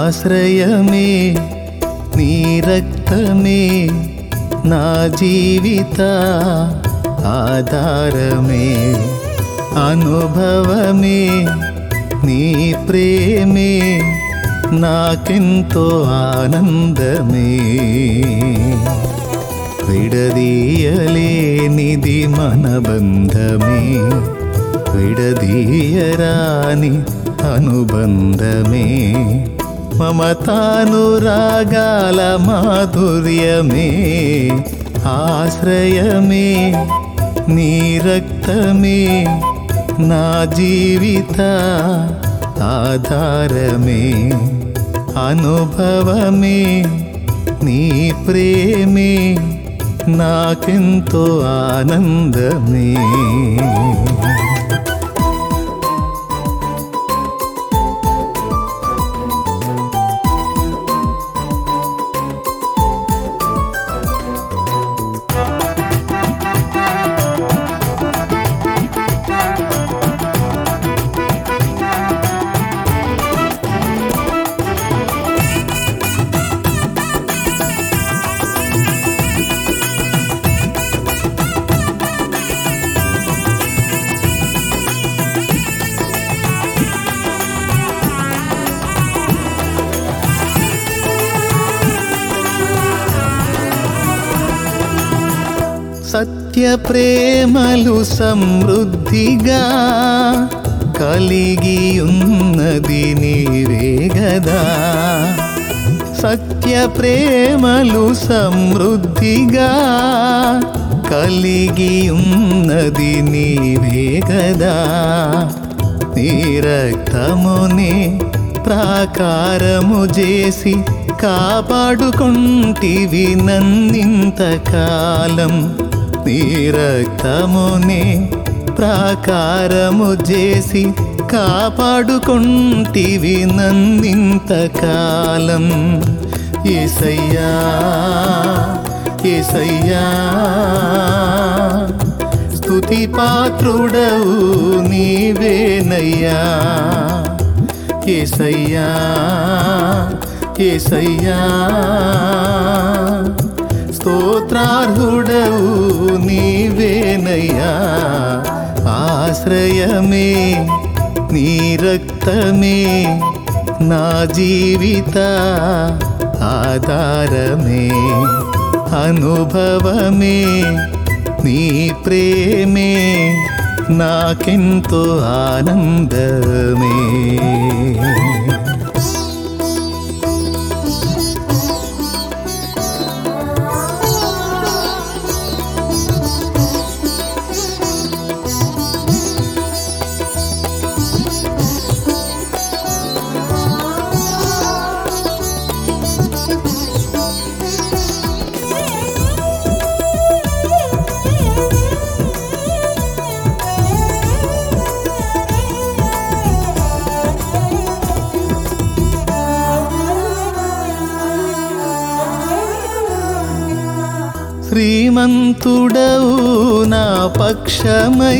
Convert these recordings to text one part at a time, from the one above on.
ఆశ్రయమే నీ రక్తమే నా జీవిత ఆధారమే అనుభవమే నీ ప్రేమే నాకెంతో ఆనందమే విడదీయలేనిది మన బంధమే విడదీయరాని అనుబంధమే మమతానురాగాల మాధుర్యమే ఆశ్రయమే నీ రక్తమే నా జీవిత ఆధారమే అనుభవమే నీ ప్రేమే నాకెంతో ఆనందమే సత్య ప్రేమలు సమృద్ధిగా కలిగి ఉన్నది నీవే గదా సత్య ప్రేమలు సమృద్ధిగా కలిగి ఉన్నది నీవే గదా నీ రక్తముని ప్రాకారము చేసి కాపాడుకుంటివి నన్నింతకాలం నీ రక్తముని ప్రాకారము చేసి కాపాడుకుంటివి నన్నింతకాలం ఏసయ్యా ఏసయ్యా స్తుతి పాత్రుడవు నీవేనయ్యా ఏసయ్యా ఏసయ్యా స్తోత్రార్హుడవు నీవేనయ్యా ఆశ్రయమే నీ రక్తమే నా జీవిత ఆధారమే అనుభవమే నీ ప్రేమే నాకెంతో ఆనందమే శ్రీమంతుడవు నా పక్షమై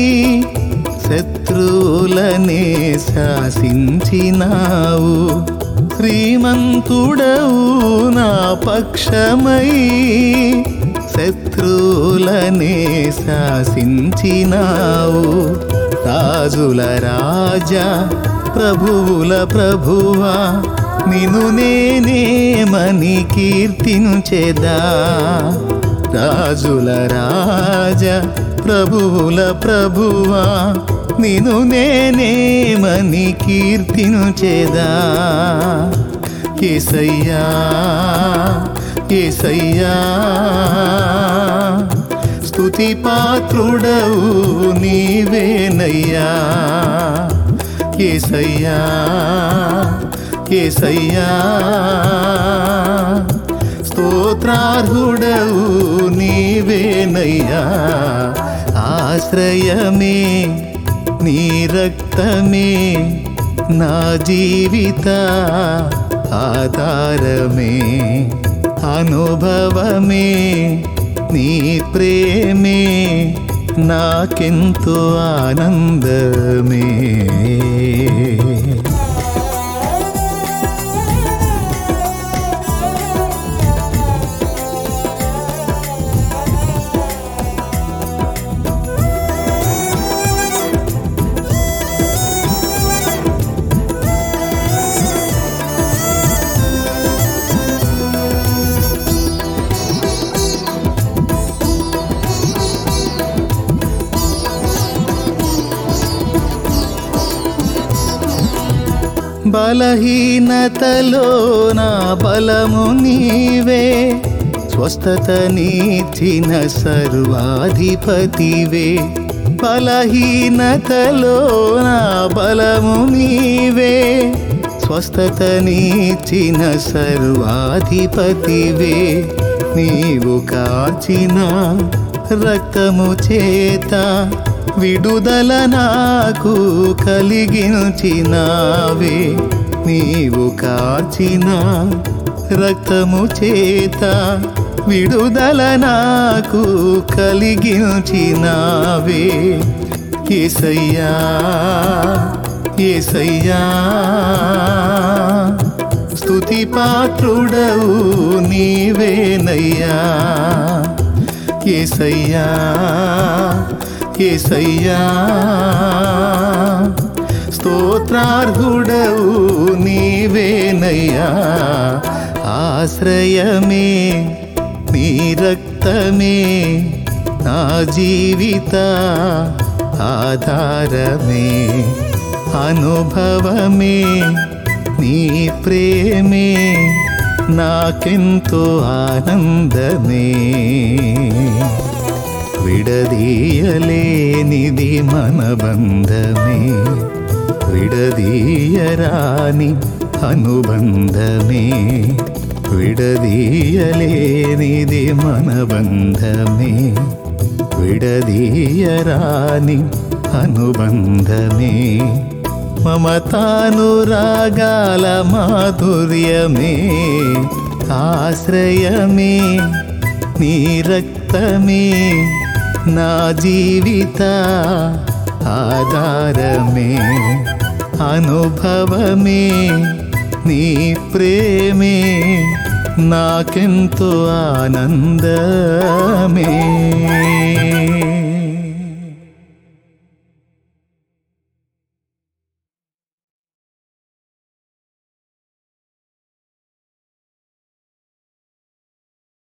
శత్రువులనే శాసించినావు శ్రీమంతుడవు నా పక్షమై శత్రువులనే శాసించినావు రాజుల రాజా ప్రభువుల ప్రభువా నిను నేనేమని కీర్తించెదా రాజుల రాజ ప్రభువుల ప్రభువా నిను నేనేమని కీర్తించెదా ఏసయ్యా ఏసయ్యా స్తుతి పాత్రుడవు నీవేనయ్యా ఏసయ్యా ఏసయ్యా స్తోత్రార్హుడవు నీవేనయ్యా ఆశ్రయమే నీ రక్తమే నా జీవిత ఆధారమే అనుభవమే నీ ప్రేమే నాకెంతో ఆనందమే బలహీనతలో నా బలము నీవే స్వస్థత నీచిన సర్వాధిపతివే బలహీనతలో నా బలము నీవే స్వస్థత నీచిన సర్వాధిపతివే నీవు కాచిన రక్తము చేత విడుదల నాకు కలిగించినావే నీవు కాచిన రక్తము చేత విడుదల నాకు కలిగించినావే ఏసయ్యా ఏసయ్యా స్తుతి పాత్రుడవు నీవేనయ్యా ఏసయ్యా ఏసయ్యా స్తోత్రార్హుడవు నీవేనయ్యా ఆశ్రయమే నీ రక్తమే నా జీవిత ఆధారమే అనుభవమే నీ ప్రేమే నాకెంతో ఆనందమే విడదీయలేనిది మన బంధమే విడదీయరాని అనుబంధమే విడదీయలేనిది మన బంధమే విడదీయరాని అనుబంధమే మమతానురాగాల మాధుర్యమే ఆశ్రయమే నీ రక్తమే నా జీవిత ఆధారమే అనుభవమే నీ ప్రేమే నాకెంతో ఆనందమే